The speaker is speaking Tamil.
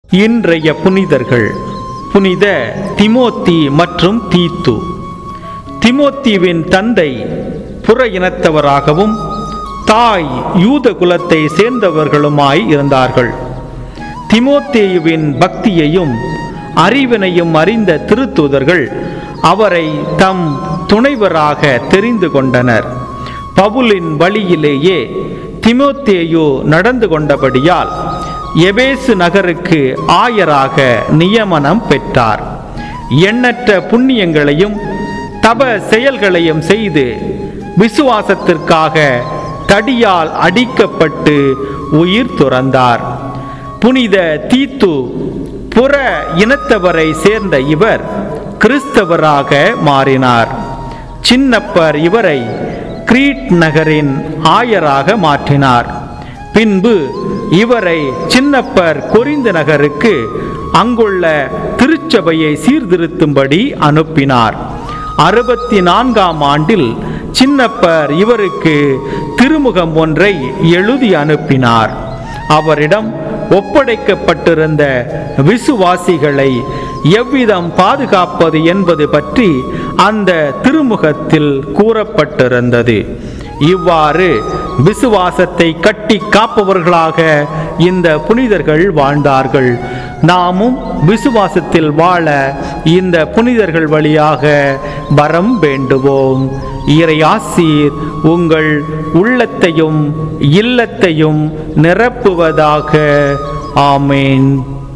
இன்றைய புனிதர்கள் புனித திமோத்தி மற்றும் தீத்து திமோத்திவின் தந்தை புற இனத்தவராகவும் தாய் யூத குலத்தை சேர்ந்தவர்களுமாய் இருந்தார்கள் திமோத்தேயுவின் பக்தியையும் அறிவினையும் அறிந்த திருத்தூதர்கள் அவரை தம் துணைவராக தெரிந்து கொண்டனர் பவுலின் வழியிலேயே திமோத்தேயு நடந்து கொண்டபடியால் எபேசு நகருக்கு ஆயராக நியமனம் பெற்றார் எண்ணற்ற புண்ணியங்களையும் தப செயல்களையும் செய்து விசுவாசத்திற்காக தடியால் அடிக்கப்பட்டு உயிர் துறந்தார் புனித தீத்து புற இனத்தவரை சேர்ந்த இவர் கிறிஸ்தவராக மாறினார் சின்னப்பர் இவரை கிரீட் நகரின் ஆயராக மாற்றினார் பின்பு இவரை சின்னப்பர் கொரிந்து நகருக்கு அங்குள்ள திருச்சபையை சீர்திருத்தும்படி அனுப்பினார் அறுபத்தி நான்காம் ஆண்டில் சின்னப்பர் இவருக்கு திருமுகம் ஒன்றை எழுதி அனுப்பினார் அவரிடம் ஒப்படைக்கப்பட்டிருந்த விசுவாசிகளை எவ்விதம் பாதுகாப்பது என்பது பற்றி அந்த திருமுகத்தில் கூறப்பட்டிருந்தது இவ்வாறு விசுவாசத்தை கட்டி காப்பவர்களாக இந்த புனிதர்கள் வாழ்ந்தார்கள் நாமும் விசுவாசத்தில் வாழ இந்த புனிதர்கள் வழியாக வரம் வேண்டுவோம் இறையாசீர் உங்கள் உள்ளத்தையும் இல்லத்தையும் நிரப்புவதாக ஆமேன்